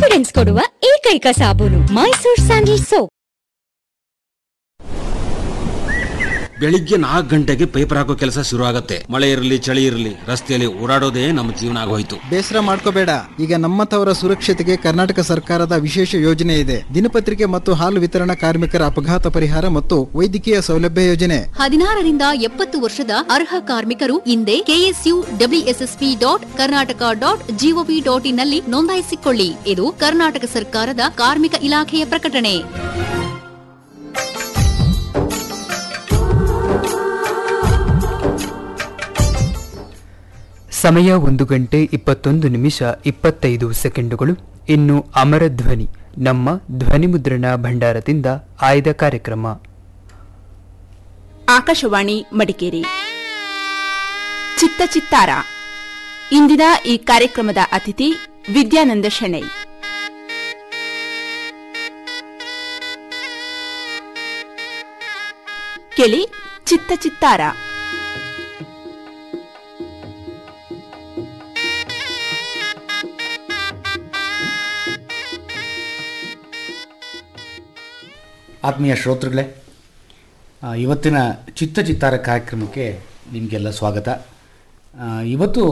Confidence ಕೊಡುವ ಏಕೈಕ ಸಾಬೂನು ಮೈಸೂರ್ ಸ್ಯಾಂಡಲ್ ಸೋಪ್ ಬೆಳಿಗ್ಗೆ ನಾಲ್ಕು ಗಂಟೆಗೆ ಪೇಪರ್ ಹಾಕೋ ಕೆಲಸ ಶುರು ಆಗತ್ತೆ ಮಳೆ ಇರಲಿ ಚಳಿ ಇರಲಿ ರಸ್ತೆಯಲ್ಲಿ ಓಡಾಡೋದೇ ನಮ್ಮ ಜೀವನ ಆಗೋಯ್ತು ಬೇಸರ ಮಾಡ್ಕೋಬೇಡ ಈಗ ನಮ್ಮಂಥವರ ಸುರಕ್ಷತೆಗೆ ಕರ್ನಾಟಕ ಸರ್ಕಾರದ ವಿಶೇಷ ಯೋಜನೆ ಇದೆ ದಿನಪತ್ರಿಕೆ ಮತ್ತು ಹಾಲು ವಿತರಣಾ ಕಾರ್ಮಿಕರ ಅಪಘಾತ ಪರಿಹಾರ ಮತ್ತು ವೈದ್ಯಕೀಯ ಸೌಲಭ್ಯ ಯೋಜನೆ ಹದಿನಾರರಿಂದ ಎಪ್ಪತ್ತು ವರ್ಷದ ಅರ್ಹ ಕಾರ್ಮಿಕರು ಹಿಂದೆ KSU WSSP dot Karnataka dot gov dot ಇನ್ನಲ್ಲಿ ನೋಂದಾಯಿಸಿಕೊಳ್ಳಿ ಇದು ಕರ್ನಾಟಕ ಸರ್ಕಾರದ ಕಾರ್ಮಿಕ ಇಲಾಖೆಯ ಪ್ರಕಟಣೆ ಸಮಯ ಒಂದು ಗಂಟೆ ಇಪ್ಪತ್ತೊಂದು ನಿಮಿಷ ಇಪ್ಪತ್ತೈದು ಸೆಕೆಂಡುಗಳು ಇನ್ನು ಅಮರ ಧ್ವನಿ ನಮ್ಮ ಧ್ವನಿ ಮುದ್ರಣ ಭಂಡಾರದಿಂದ ಆಯ್ದ ಕಾರ್ಯಕ್ರಮ ಆಕಾಶವಾಣಿ ಮಡಿಕೇರಿ ಚಿತ್ತ ಚಿತ್ತಾರ ಇಂದಿನ ಈ ಕಾರ್ಯಕ್ರಮದ ಅತಿಥಿ ವಿದ್ಯಾನಂದ ಶೆಣೈ ಕೇಳಿ ಚಿತ್ತ ಚಿತ್ತಾರ ಆತ್ಮೀಯ ಶ್ರೋತೃಗಳೇ ಆ, ಇವತ್ತಿನ ಚಿತ್ತ ಚಿತ್ತಾರ ಕಾರ್ಯಕ್ರಮಕ್ಕೆ ನಿಮಗೆಲ್ಲ ಸ್ವಾಗತ ಆ, ಇವತ್ತು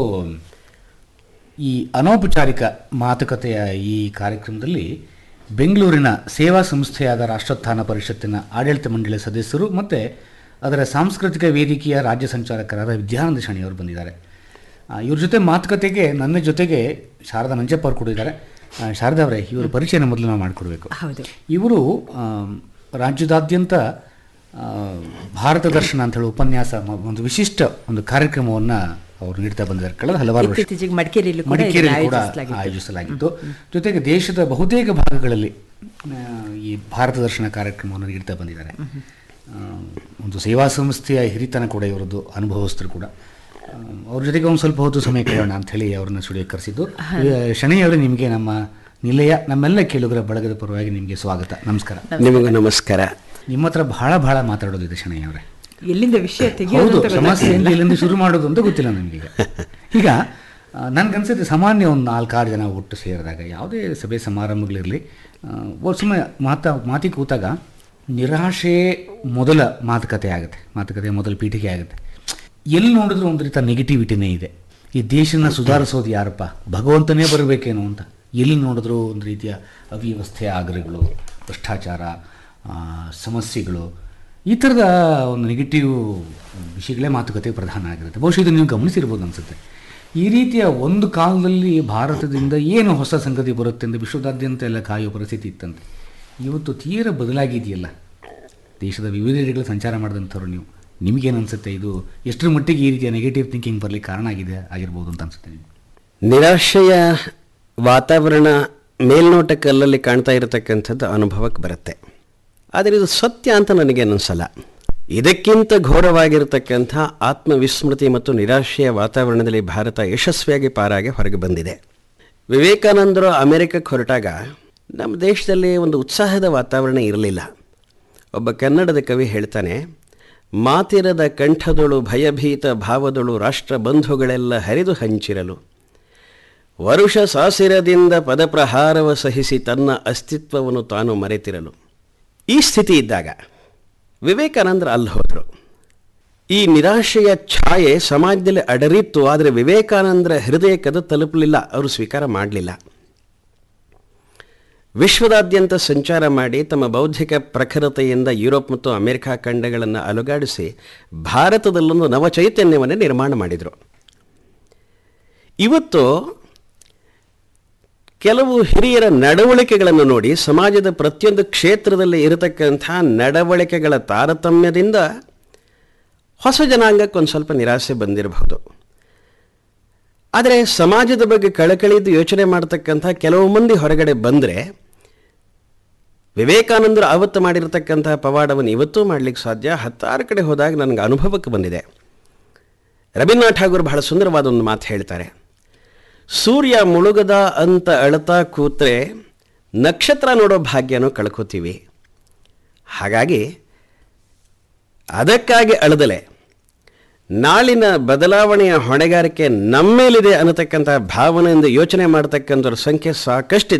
ಈ ಅನೌಪಚಾರಿಕ ಮಾತುಕತೆಯ ಈ ಕಾರ್ಯಕ್ರಮದಲ್ಲಿ ಬೆಂಗಳೂರಿನ ಸೇವಾ ಸಂಸ್ಥೆಯಾದ ರಾಷ್ಟ್ರೋತ್ಥಾನ ಪರಿಷತ್ತಿನ ಆಡಳಿತ ಮಂಡಳಿ ಸದಸ್ಯರು ಮತ್ತು ಅದರ ಸಾಂಸ್ಕೃತಿಕ ವೇದಿಕೆಯ ರಾಜ್ಯ ಸಂಚಾಲಕರಾದ ವಿದ್ಯಾನಂದ ಶಣಿಯವರು ಬಂದಿದ್ದಾರೆ ಆ, ಇವ್ರ ಜೊತೆ ಮಾತುಕತೆಗೆ ನನ್ನ ಜೊತೆಗೆ ಶಾರದಾ ನಂಜಪ್ಪ ಅವರು ಕೂಡ ಇದ್ದಾರೆ ಆ, ಶಾರದಾ ಅವರೇ ಇವರು ಪರಿಚಯನ ಮೊದಲು ನಾವು ಮಾಡಿಕೊಡ್ಬೇಕು ಹೌದು ಇವರು ಆಮ್, ರಾಜ್ಯದಾದ್ಯಂತ ಆ, ಭಾರತ ದರ್ಶನ ಅಂತ ಹೇಳಿ ಉಪನ್ಯಾಸ ಮ- ಒಂದು ವಿಶಿಷ್ಟ ಒಂದು ಕಾರ್ಯಕ್ರಮವನ್ನು ಅವರು ನೀಡ್ತಾ ಬಂದಿದ್ದಾರೆ ಕಳೆದ ಹಲವಾರು ವರ್ಷ ಇತ್ತೀಚೆಗೆ ಮಡಿಕೇರಿಯಲ್ಲೂ ಕೂಡ ಮಡಿಕೇರಿಯಲ್ಲಿ ಇದನ್ನ ಕೂಡ ಆಯೋಜಿಸಲಾಗಿತ್ತು. ಆಯೋಜಿಸಲಾಗಿತ್ತು ಜೊತೆಗೆ ದೇಶದ ಬಹುತೇಕ ಭಾಗಗಳಲ್ಲಿ ಆ, ಈ ಭಾರತ ದರ್ಶನ ಕಾರ್ಯಕ್ರಮವನ್ನು ನೀಡ್ತಾ ಬಂದಿದ್ದಾರೆ ಆ, ಒಂದು ಸೇವಾ ಸಂಸ್ಥೆಯ ಹಿರಿತನ ಕೂಡ ಇವರದ್ದು ಅನುಭವಸ್ಥರು ಕೂಡ ಆ, ಅವ್ರ ಜೊತೆಗೆ ಒಂದು ಸ್ವಲ್ಪ ಹೊತ್ತು ಸಮಯ ಕಳೆಯೋಣ ಅಂತ ಹೇಳಿ ಅವ್ರನ್ನ ಸ್ಟುಡಿಯೋ ಕರೆಸಿದ್ದು ಶನಿ ಅವರೇ ನಿಮಗೆ ನಮ್ಮ ನಿಲಯ ನಮ್ಮೆಲ್ಲ ಕೇಳುಗರ ಬಳಗದ ಪರವಾಗಿ ನಿಮಗೆ ಸ್ವಾಗತ ನಮಸ್ಕಾರ ನಿಮಗೂ ನಮಸ್ಕಾರ ನಿಮ್ಮ ಹತ್ರ ಬಹಳ ಬಹಳ ಮಾತಾಡೋದಿದೆ ಶನಿ ಅವರೇ ಎಲ್ಲಿಂದ ವಿಷಯ ತೆಗೆಯೋದು ಹೌದು ಅಂತ ಸಮಸ್ಯೆ ಗೊತ್ತಾಗ್ತಿಲ್ಲ. ಎಲ್ಲಿಂದ ಶುರು ಮಾಡೋದು ಅಂತ ಗೊತ್ತಿಲ್ಲ ನನಗೀಗ ಈಗ ನನಗನ್ಸುತ್ತೆ ಸಾಮಾನ್ಯ ಒಂದು ನಾಲ್ಕಾರು ಜನ ಒಟ್ಟು ಸೇರಿದಾಗ ಯಾವುದೇ ಸಭೆ ಸಮಾರಂಭಗಳಿರಲಿ ಒಂದು ಸುಮ್ಮನೆ ಮಾತಾ ಮಾತಿ ಕೂತಾಗ ನಿರಾಶೆ ಮೊದಲ ಮಾತುಕತೆ ಆಗುತ್ತೆ ಮಾತುಕತೆ ಮೊದಲ ಪೀಠಿಗೆ ಆಗುತ್ತೆ ಎಲ್ಲಿ ನೋಡಿದ್ರು ಒಂದು ರೀತಿಯ ನೆಗೆಟಿವಿಟಿನೇ ಇದೆ ಈ ದೇಶನ ಸುಧಾರಿಸೋದು ಯಾರಪ್ಪ ಭಗವಂತನೇ ಬರಬೇಕೇನೋ ಅಂತ ಎಲ್ಲಿ ನೋಡಿದ್ರು ಒಂದು ರೀತಿಯ ಅವ್ಯವಸ್ಥೆಯ ಆಗ್ರಹಗಳು ಭ್ರಷ್ಟಾಚಾರ ಆ, ಸಮಸ್ಯೆಗಳು ಈ ಥರದ ಒಂದು ನೆಗೆಟಿವ್ ವಿಷಯಗಳೇ ಮಾತುಕತೆ ಪ್ರಧಾನ ಆಗಿರುತ್ತೆ ಬಹುಶಃ ಇದು ನೀವು ಗಮನಿಸಿರ್ಬೋದು ಅನಿಸುತ್ತೆ ಈ ರೀತಿಯ ಒಂದು ಕಾಲದಲ್ಲಿ ಭಾರತದಿಂದ ಏನು ಹೊಸ ಸಂಗತಿ ಬರುತ್ತೆ ಎಂದು ವಿಶ್ವದಾದ್ಯಂತ ಎಲ್ಲ ಕಾಯುವ ಪರಿಸ್ಥಿತಿ ಇತ್ತಂತೆ ಇವತ್ತು ತೀರ ಬದಲಾಗಿದೆಯಲ್ಲ ದೇಶದ ವಿವಿಧೆಡೆಗಳು ಸಂಚಾರ ಮಾಡಿದಂಥವ್ರು ನೀವು ನಿಮಗೇನು ಅನಿಸುತ್ತೆ ಇದು ಎಷ್ಟರ ಮಟ್ಟಿಗೆ ಈ ರೀತಿಯ ನೆಗೆಟಿವ್ ಥಿಂಕಿಂಗ್ ಬರಲಿಕ್ಕೆ ಕಾರಣ ಆಗಿದೆ ಆಗಿರ್ಬೋದು ಅಂತ ಅನಿಸುತ್ತೆ ನಿಮಗೆ ನಿರಾಶೆಯ ವಾತಾವರಣ ಮೇಲ್ನೋಟಕ್ಕೆ ಅಲ್ಲಲ್ಲಿ ಕಾಣ್ತಾ ಇರತಕ್ಕಂಥದ್ದು ಅನುಭವಕ್ಕೆ ಬರುತ್ತೆ ಆದರೆ ಇದು ಸತ್ಯ ಅಂತ ನನಗೆ ಅನಿಸಲ್ಲ ಇದಕ್ಕಿಂತ ಘೋರವಾಗಿರತಕ್ಕಂಥ ಆತ್ಮವಿಸ್ಮೃತಿ ಮತ್ತು ನಿರಾಶೆಯ ವಾತಾವರಣದಲ್ಲಿ ಭಾರತ ಯಶಸ್ವಿಯಾಗಿ ಪಾರಾಗಿ ಹೊರಗೆ ಬಂದಿದೆ ವಿವೇಕಾನಂದರು ಅಮೆರಿಕಕ್ಕೆ ಹೊರಟಾಗ ನಮ್ಮ ದೇಶದಲ್ಲಿ ಒಂದು ಉತ್ಸಾಹದ ವಾತಾವರಣ ಇರಲಿಲ್ಲ ಒಬ್ಬ ಕನ್ನಡದ ಕವಿ ಹೇಳ್ತಾನೆ ಮಾತಿರದ ಕಂಠದೊಳು ಭಯಭೀತ ಭಾವದೊಳು ರಾಷ್ಟ್ರ ಬಂಧುಗಳೆಲ್ಲ ಹರಿದು ಹಂಚಿರಲು ವರುಷ ಸಾಸಿರದಿಂದ ಪದಪ್ರಹಾರವ ಸಹಿಸಿ ತನ್ನ ಅಸ್ತಿತ್ವವನ್ನು ತಾನು ಮರೆತಿರಲು ಈ ಸ್ಥಿತಿ ಇದ್ದಾಗ ವಿವೇಕಾನಂದರು ಅಲ್ಲಿ ಹೋದರು ಈ ನಿರಾಶೆಯ ಛಾಯೆ ಸಮಾಜದಲ್ಲಿ ಅಡರಿತ್ತು ಆದರೆ ವಿವೇಕಾನಂದರ ಹೃದಯಕ್ಕದು ತಲುಪಲಿಲ್ಲ ಅವರು ಸ್ವೀಕಾರ ಮಾಡಲಿಲ್ಲ ವಿಶ್ವದಾದ್ಯಂತ ಸಂಚಾರ ಮಾಡಿ ತಮ್ಮ ಬೌದ್ಧಿಕ ಪ್ರಖರತೆಯಿಂದ ಯುರೋಪ್ ಮತ್ತು ಅಮೆರಿಕ ಖಂಡಗಳನ್ನು ಅಲುಗಾಡಿಸಿ ಭಾರತದಲ್ಲೊಂದು ನವಚೈತನ್ಯವನ್ನು ನಿರ್ಮಾಣ ಮಾಡಿದರು ಇವತ್ತು ಕೆಲವು ಹಿರಿಯರ ನಡವಳಿಕೆಗಳನ್ನು ನೋಡಿ ಸಮಾಜದ ಪ್ರತಿಯೊಂದು ಕ್ಷೇತ್ರದಲ್ಲಿ ಇರತಕ್ಕಂಥ ನಡವಳಿಕೆಗಳ ತಾರತಮ್ಯದಿಂದ ಹೊಸ ಜನಾಂಗಕ್ಕೆ ಒಂದು ಸ್ವಲ್ಪ ನಿರಾಸೆ ಬಂದಿರಬಹುದು ಆದರೆ ಸಮಾಜದ ಬಗ್ಗೆ ಕಳಕಳಿದ್ದು ಯೋಚನೆ ಮಾಡ್ತಕ್ಕಂಥ ಕೆಲವು ಮಂದಿ ಹೊರಗಡೆ ಬಂದರೆ ವಿವೇಕಾನಂದರು ಆವತ್ತು ಮಾಡಿರತಕ್ಕಂಥ ಪವಾಡವನ್ನು ಇವತ್ತೂ ಮಾಡಲಿಕ್ಕೆ ಸಾಧ್ಯ ಹತ್ತಾರು ಕಡೆ ಹೋದಾಗ ನನಗೆ ಅನುಭವಕ್ಕೆ ಬಂದಿದೆ ರವೀಂದ್ರನಾಥ್ ಠಾಗೂರ್ ಬಹಳ ಸುಂದರವಾದ ಒಂದು ಮಾತು ಹೇಳ್ತಾರೆ ಸೂರ್ಯ ಮುಳುಗದ ಅಂತ ಅಳ್ತಾ ಕೂತ್ರೆ ನಕ್ಷತ್ರ ನೋಡೋ ಭಾಗ್ಯನೂ ಕಳ್ಕೊತೀವಿ ಹಾಗಾಗಿ ಅದಕ್ಕಾಗಿ ಅಳದಲೆ ನಾಳಿನ ಬದಲಾವಣೆಯ ಹೊಣೆಗಾರಿಕೆ ನಮ್ಮೇಲಿದೆ ಅನ್ನತಕ್ಕಂಥ ಭಾವನೆಯಿಂದ ಯೋಚನೆ ಮಾಡ್ತಕ್ಕಂಥವ್ರ ಸಂಖ್ಯೆ ಸಾಕಷ್ಟಿದೆ